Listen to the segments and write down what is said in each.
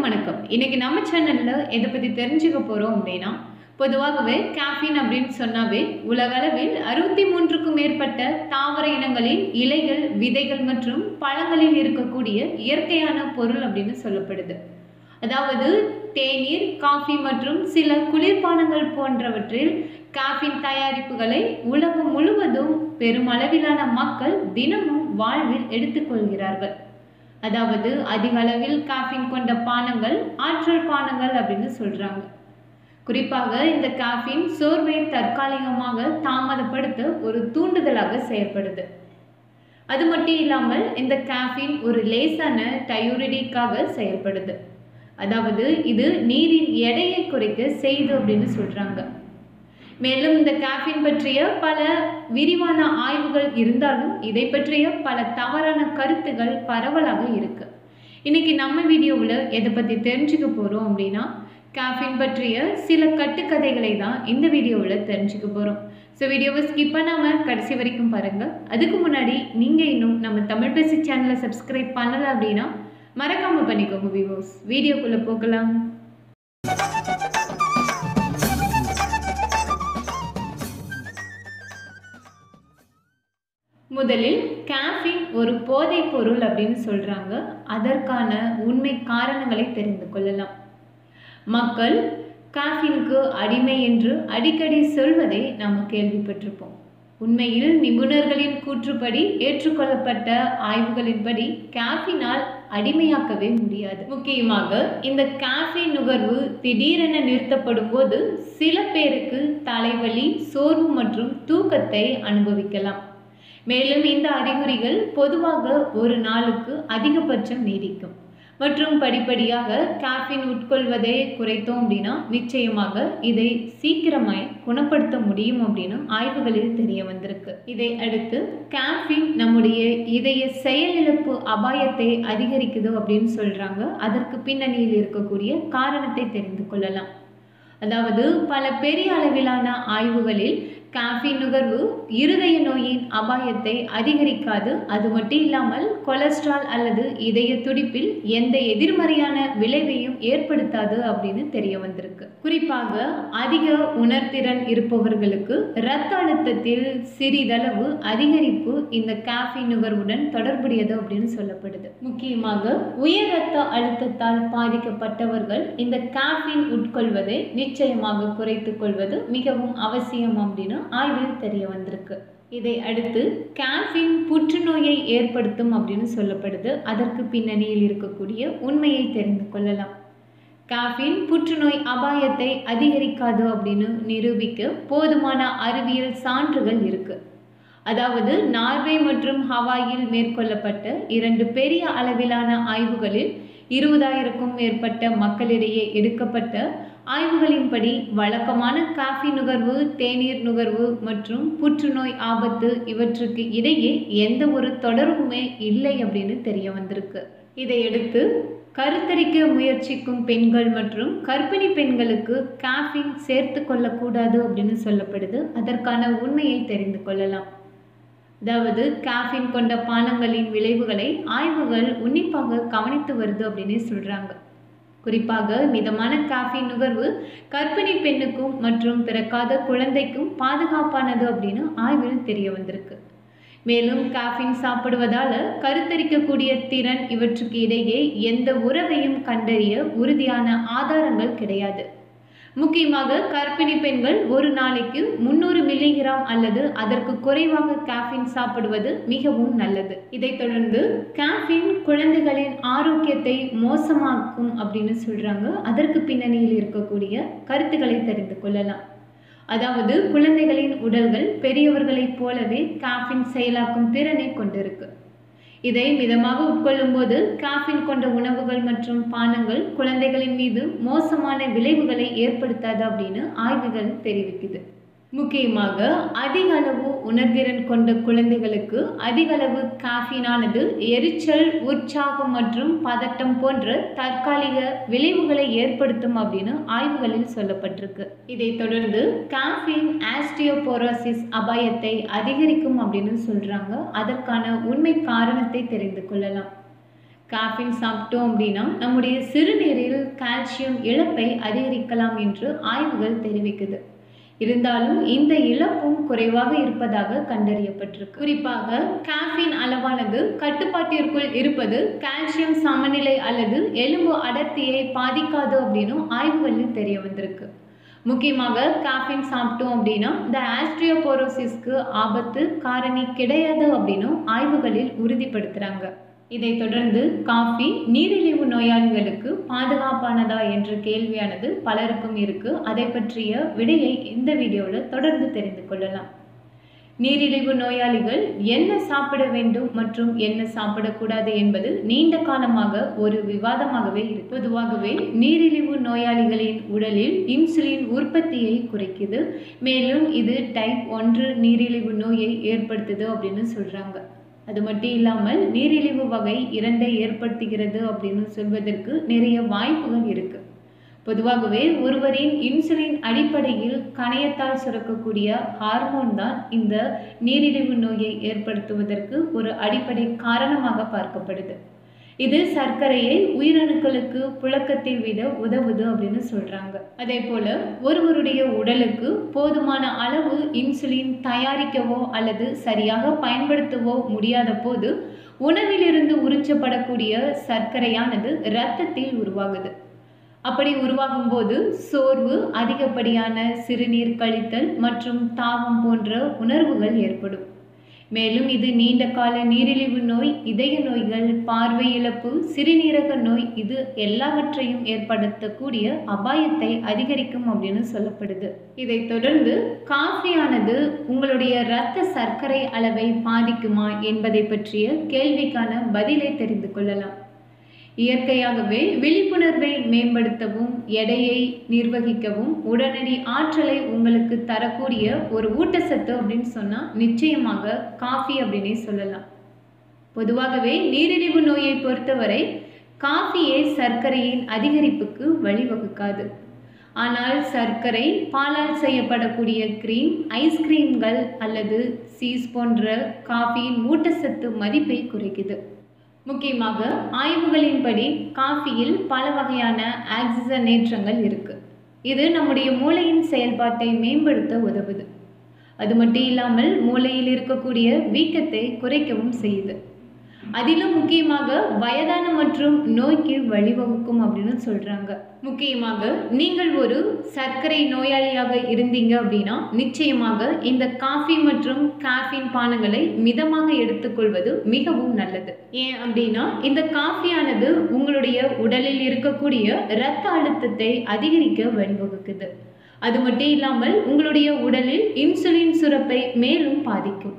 அனைவருக்கும் வணக்கம் இன்னைக்கு நம்ம சேனலில் எதை பற்றி தெரிஞ்சுக்க போகிறோம் அப்படின்னா பொதுவாகவே கேஃபின் அப்படின்னு சொன்னாவே உலகளவில் அறுபத்தி மூன்றுக்கும் மேற்பட்ட தாவர இனங்களின் இலைகள் விதைகள் மற்றும் பழங்களில் இருக்கக்கூடிய இயற்கையான பொருள் அப்படின்னு சொல்லப்படுது அதாவது தேநீர் காஃபி மற்றும் சில குளிர்பானங்கள் போன்றவற்றில் காஃபின் தயாரிப்புகளை உலகம் முழுவதும் பெருமளவிலான மக்கள் தினமும் வாழ்வில் எடுத்துக்கொள்கிறார்கள் அதாவது அதிக அளவில் காஃபின் கொண்ட பானங்கள் ஆற்றல் பானங்கள் அப்படின்னு சொல்றாங்க குறிப்பாக இந்த காஃபின் சோர்வை தற்காலிகமாக தாமதப்படுத்த ஒரு தூண்டுதலாக செயல்படுது அது மட்டும் இல்லாமல் இந்த காஃபின் ஒரு லேசான டயூரிடிக்காக செயல்படுது அதாவது இது நீரின் எடையை குறைக்க செய்து அப்படின்னு சொல்றாங்க மேலும் இந்த காஃபின் பற்றிய பல விரிவான ஆய்வுகள் இருந்தாலும் இதை பற்றிய பல தவறான கருத்துகள் பரவலாக இருக்கு இன்னைக்கு நம்ம வீடியோவில் எதை பற்றி தெரிஞ்சுக்க போகிறோம் அப்படின்னா காஃபின் பற்றிய சில கட்டுக்கதைகளை தான் இந்த வீடியோவில் தெரிஞ்சுக்க போகிறோம் ஸோ வீடியோவை ஸ்கிப் பண்ணாமல் கடைசி வரைக்கும் பாருங்கள் அதுக்கு முன்னாடி நீங்கள் இன்னும் நம்ம தமிழ் பேசி சேனலை சப்ஸ்கிரைப் பண்ணலை அப்படின்னா மறக்காமல் பண்ணிக்கோங்க விவோஸ் வீடியோக்குள்ளே போகலாம் முதலில் கேஃபின் ஒரு போதைப் பொருள் அப்படின்னு சொல்கிறாங்க அதற்கான உண்மை காரணங்களை தெரிந்து கொள்ளலாம் மக்கள் காஃபினுக்கு அடிமை என்று அடிக்கடி சொல்வதை நாம் கேள்விப்பட்டிருப்போம் உண்மையில் நிபுணர்களின் கூற்றுப்படி ஏற்றுக்கொள்ளப்பட்ட ஆய்வுகளின்படி காஃபினால் அடிமையாக்கவே முடியாது முக்கியமாக இந்த காஃபின் நுகர்வு திடீரென நிறுத்தப்படும் போது சில பேருக்கு தலைவலி சோர்வு மற்றும் தூக்கத்தை அனுபவிக்கலாம் மேலும் இந்த அறிகுறிகள் பொதுவாக ஒரு நாளுக்கு அதிகபட்சம் நீடிக்கும் மற்றும் படிப்படியாக காஃபின் உட்கொள்வதை குறைத்தோம் அப்படின்னா நிச்சயமாக இதை சீக்கிரமாய் குணப்படுத்த முடியும் அப்படின்னு ஆய்வுகளில் தெரிய வந்திருக்கு இதை அடுத்து காஃபின் நம்முடைய இதய செயலிழப்பு அபாயத்தை அதிகரிக்குது அப்படின்னு சொல்றாங்க அதற்கு பின்னணியில் இருக்கக்கூடிய காரணத்தை தெரிந்து கொள்ளலாம் அதாவது பல பெரிய அளவிலான ஆய்வுகளில் காஃபின் நுகர்வு இருதய நோயின் அபாயத்தை அதிகரிக்காது அது மட்டும் இல்லாமல் கொலஸ்ட்ரால் அல்லது இதய துடிப்பில் எந்த எதிர்மறையான விளைவையும் ஏற்படுத்தாது அப்படின்னு தெரிய வந்திருக்கு குறிப்பாக அதிக உணர்திறன் இருப்பவர்களுக்கு இரத்த அழுத்தத்தில் சிறிதளவு அதிகரிப்பு இந்த காஃபின் நுகர்வுடன் தொடர்புடையது அப்படின்னு சொல்லப்படுது முக்கியமாக உயர் இரத்த அழுத்தத்தால் பாதிக்கப்பட்டவர்கள் இந்த காஃபின் உட்கொள்வதை நிச்சயமாக குறைத்துக் கொள்வது மிகவும் அவசியம் அப்படின்னு ஆய்வில் தெரிய வந்திருக்கு இதை அடுத்து கேஃபின் புற்றுநோயை ஏற்படுத்தும் அப்படின்னு சொல்லப்படுது அதற்கு பின்னணியில் இருக்கக்கூடிய உண்மையை தெரிந்து கொள்ளலாம் காஃபின் புற்றுநோய் அபாயத்தை அதிகரிக்காது அப்படின்னு நிரூபிக்க போதுமான அறிவியல் சான்றுகள் இருக்கு அதாவது நார்வே மற்றும் ஹவாயில் மேற்கொள்ளப்பட்ட இரண்டு பெரிய அளவிலான ஆய்வுகளில் இருபதாயிரக்கும் மேற்பட்ட மக்களிடையே எடுக்கப்பட்ட ஆய்வுகளின்படி வழக்கமான காஃபி நுகர்வு தேநீர் நுகர்வு மற்றும் புற்றுநோய் ஆபத்து இவற்றுக்கு இடையே எந்த ஒரு தொடர்புமே இல்லை அப்படின்னு தெரிய வந்திருக்கு இதையடுத்து கருத்தரிக்க முயற்சிக்கும் பெண்கள் மற்றும் கர்ப்பிணி பெண்களுக்கு காஃபின் சேர்த்து கொள்ளக்கூடாது அப்படின்னு சொல்லப்படுது அதற்கான உண்மையை தெரிந்து கொள்ளலாம் அதாவது காஃபின் கொண்ட பானங்களின் விளைவுகளை ஆய்வுகள் உன்னிப்பாக கவனித்து வருது அப்படின்னு சொல்கிறாங்க குறிப்பாக மிதமான காஃபின் நுகர்வு கர்ப்பிணி பெண்ணுக்கும் மற்றும் பிறக்காத குழந்தைக்கும் பாதுகாப்பானது அப்படின்னு ஆய்வில் தெரிய வந்திருக்கு மேலும் காஃபின் சாப்பிடுவதால் கருத்தரிக்கக்கூடிய திறன் இவற்றுக்கு இடையே எந்த உறவையும் கண்டறிய உறுதியான ஆதாரங்கள் கிடையாது முக்கியமாக கர்ப்பிணி பெண்கள் ஒரு நாளைக்கு முந்நூறு மில்லிகிராம் அல்லது அதற்கு குறைவாக காஃபின் சாப்பிடுவது மிகவும் நல்லது இதைத் தொடர்ந்து காஃபின் குழந்தைகளின் ஆரோக்கியத்தை மோசமாக்கும் அப்படின்னு சொல்றாங்க அதற்கு பின்னணியில் இருக்கக்கூடிய கருத்துக்களை தெரிந்து கொள்ளலாம் அதாவது குழந்தைகளின் உடல்கள் பெரியவர்களைப் போலவே காஃபின் செயலாக்கும் திறனை கொண்டிருக்கு இதை மிதமாக உட்கொள்ளும்போது காஃபின் கொண்ட உணவுகள் மற்றும் பானங்கள் குழந்தைகளின் மீது மோசமான விளைவுகளை ஏற்படுத்தாது அப்படின்னு ஆய்வுகள் தெரிவிக்குது முக்கியமாக அதிக அளவு உணர்திறன் கொண்ட குழந்தைகளுக்கு அதிக அளவு காஃபினானது எரிச்சல் உற்சாகம் மற்றும் பதட்டம் போன்ற தற்காலிக விளைவுகளை ஏற்படுத்தும் அப்படின்னு ஆய்வுகளில் சொல்லப்பட்டிருக்கு இதைத் தொடர்ந்து காஃபின் ஆஸ்டியோபோரோசிஸ் அபாயத்தை அதிகரிக்கும் அப்படின்னு சொல்றாங்க அதற்கான உண்மை காரணத்தை தெரிந்து கொள்ளலாம் காஃபின் சாப்பிட்டோம் அப்படின்னா நம்முடைய சிறுநீரில் கால்சியம் இழப்பை அதிகரிக்கலாம் என்று ஆய்வுகள் தெரிவிக்குது இருந்தாலும் இந்த இழப்பும் குறைவாக இருப்பதாக கண்டறியப்பட்டிருக்கு குறிப்பாக காஃபின் அளவானது கட்டுப்பாட்டிற்குள் இருப்பது கால்சியம் சமநிலை அல்லது எலும்பு அடர்த்தியை பாதிக்காது அப்படின்னும் ஆய்வுகளில் தெரிய வந்திருக்கு முக்கியமாக காஃபின் சாப்பிட்டோம் அப்படின்னா இந்த ஆஸ்ட்ரியோபோரோசிஸ்க்கு ஆபத்து காரணி கிடையாது அப்படின்னும் ஆய்வுகளில் உறுதிப்படுத்துகிறாங்க இதைத் தொடர்ந்து காஃபி நீரிழிவு நோயாளிகளுக்கு பாதுகாப்பானதா என்ற கேள்வியானது பலருக்கும் இருக்கு அதை பற்றிய விடையை இந்த வீடியோவில் தொடர்ந்து தெரிந்து கொள்ளலாம் நீரிழிவு நோயாளிகள் என்ன சாப்பிட வேண்டும் மற்றும் என்ன சாப்பிடக்கூடாது என்பது நீண்ட காலமாக ஒரு விவாதமாகவே இருக்கு பொதுவாகவே நீரிழிவு நோயாளிகளின் உடலில் இன்சுலின் உற்பத்தியை குறைக்குது மேலும் இது டைப் ஒன்று நீரிழிவு நோயை ஏற்படுத்துது அப்படின்னு சொல்றாங்க அது மட்டும் இல்லாமல் நீரிழிவு வகை இரண்டை ஏற்படுத்துகிறது அப்படின்னு சொல்வதற்கு நிறைய வாய்ப்புகள் இருக்கு பொதுவாகவே ஒருவரின் இன்சுலின் அடிப்படையில் கணையத்தால் சுரக்கக்கூடிய ஹார்மோன் தான் இந்த நீரிழிவு நோயை ஏற்படுத்துவதற்கு ஒரு அடிப்படை காரணமாக பார்க்கப்படுது இது சர்க்கரையை உயிரணுக்களுக்கு புழக்கத்தை விட உதவுது அப்படின்னு சொல்றாங்க அதே போல ஒருவருடைய உடலுக்கு போதுமான அளவு இன்சுலின் தயாரிக்கவோ அல்லது சரியாக பயன்படுத்தவோ முடியாத போது உணவிலிருந்து உறிஞ்சப்படக்கூடிய சர்க்கரையானது இரத்தத்தில் உருவாகுது அப்படி உருவாகும் போது சோர்வு அதிகப்படியான சிறுநீர் கழித்தல் மற்றும் தாகம் போன்ற உணர்வுகள் ஏற்படும் மேலும் இது நீண்ட கால நீரிழிவு நோய் இதய நோய்கள் பார்வை இழப்பு சிறுநீரக நோய் இது எல்லாவற்றையும் ஏற்படுத்தக்கூடிய அபாயத்தை அதிகரிக்கும் அப்படின்னு சொல்லப்படுது இதைத் தொடர்ந்து காஃபியானது உங்களுடைய இரத்த சர்க்கரை அளவை பாதிக்குமா என்பதை பற்றிய கேள்விக்கான பதிலை தெரிந்து கொள்ளலாம் இயற்கையாகவே விழிப்புணர்வை மேம்படுத்தவும் எடையை நிர்வகிக்கவும் உடனடி ஆற்றலை உங்களுக்கு தரக்கூடிய ஒரு ஊட்டச்சத்து அப்படின்னு சொன்னால் நிச்சயமாக காஃபி அப்படின்னே சொல்லலாம் பொதுவாகவே நீரிழிவு நோயை பொறுத்தவரை காஃபியே சர்க்கரையின் அதிகரிப்புக்கு வழிவகுக்காது ஆனால் சர்க்கரை பாலால் செய்யப்படக்கூடிய கிரீம் ஐஸ்கிரீம்கள் அல்லது சீஸ் போன்ற காஃபியின் ஊட்டச்சத்து மதிப்பை குறைக்குது முக்கியமாக ஆய்வுகளின்படி காஃபியில் பல வகையான ஆக்சிஜனேற்றங்கள் இருக்கு இது நம்முடைய மூளையின் செயல்பாட்டை மேம்படுத்த உதவுது அது மட்டும் இல்லாமல் மூளையில் இருக்கக்கூடிய வீக்கத்தை குறைக்கவும் செய்யுது அதிலும் முக்கியமாக வயதான மற்றும் நோய்க்கு வழிவகுக்கும் அப்படின்னு சொல்றாங்க முக்கியமாக நீங்கள் ஒரு சர்க்கரை நோயாளியாக இருந்தீங்க அப்படின்னா நிச்சயமாக இந்த காஃபி மற்றும் காஃபின் பானங்களை மிதமாக எடுத்துக்கொள்வது மிகவும் நல்லது ஏன் அப்படின்னா இந்த காஃபியானது உங்களுடைய உடலில் இருக்கக்கூடிய இரத்த அழுத்தத்தை அதிகரிக்க வழிவகுக்குது அது மட்டும் இல்லாமல் உங்களுடைய உடலில் இன்சுலின் சுரப்பை மேலும் பாதிக்கும்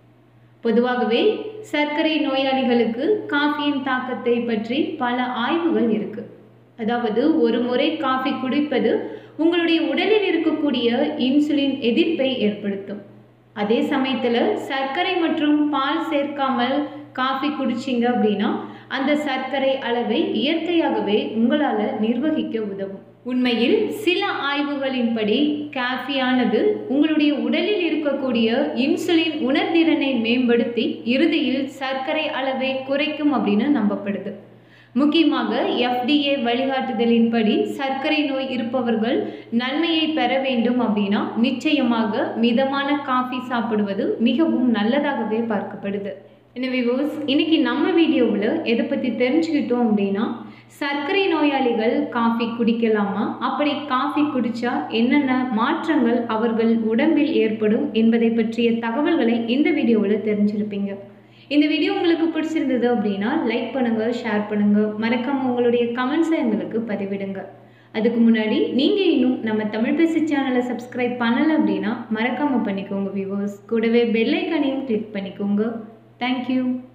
பொதுவாகவே சர்க்கரை நோயாளிகளுக்கு காஃபியின் தாக்கத்தை பற்றி பல ஆய்வுகள் இருக்கு அதாவது ஒரு முறை காஃபி குடிப்பது உங்களுடைய உடலில் இருக்கக்கூடிய இன்சுலின் எதிர்ப்பை ஏற்படுத்தும் அதே சமயத்தில் சர்க்கரை மற்றும் பால் சேர்க்காமல் காஃபி குடிச்சிங்க அப்படின்னா அந்த சர்க்கரை அளவை இயற்கையாகவே உங்களால் நிர்வகிக்க உதவும் உண்மையில் சில ஆய்வுகளின்படி காஃபியானது உங்களுடைய உடலில் இருக்கக்கூடிய இன்சுலின் உணர்திறனை மேம்படுத்தி இறுதியில் சர்க்கரை அளவை குறைக்கும் அப்படின்னு நம்பப்படுது முக்கியமாக எஃப்டிஏ வழிகாட்டுதலின்படி சர்க்கரை நோய் இருப்பவர்கள் நன்மையை பெற வேண்டும் அப்படின்னா நிச்சயமாக மிதமான காஃபி சாப்பிடுவது மிகவும் நல்லதாகவே பார்க்கப்படுது எனவே வியூவர்ஸ் இன்னைக்கு நம்ம வீடியோவில் எதை பற்றி தெரிஞ்சுக்கிட்டோம் அப்படின்னா சர்க்கரை நோயாளிகள் காஃபி குடிக்கலாமா அப்படி காஃபி குடித்தா என்னென்ன மாற்றங்கள் அவர்கள் உடம்பில் ஏற்படும் என்பதை பற்றிய தகவல்களை இந்த வீடியோவில் தெரிஞ்சிருப்பீங்க இந்த வீடியோ உங்களுக்கு பிடிச்சிருந்தது அப்படின்னா லைக் பண்ணுங்கள் ஷேர் பண்ணுங்கள் மறக்காமல் உங்களுடைய கமெண்ட்ஸை எங்களுக்கு பதிவிடுங்க அதுக்கு முன்னாடி நீங்கள் இன்னும் நம்ம தமிழ் பேசி சேனலை சப்ஸ்கிரைப் பண்ணலை அப்படின்னா மறக்காமல் பண்ணிக்கோங்க வியூவர்ஸ் கூடவே பெல் ஐக்கானையும் கிளிக் பண்ணிக்கோங்க தேங்க்யூ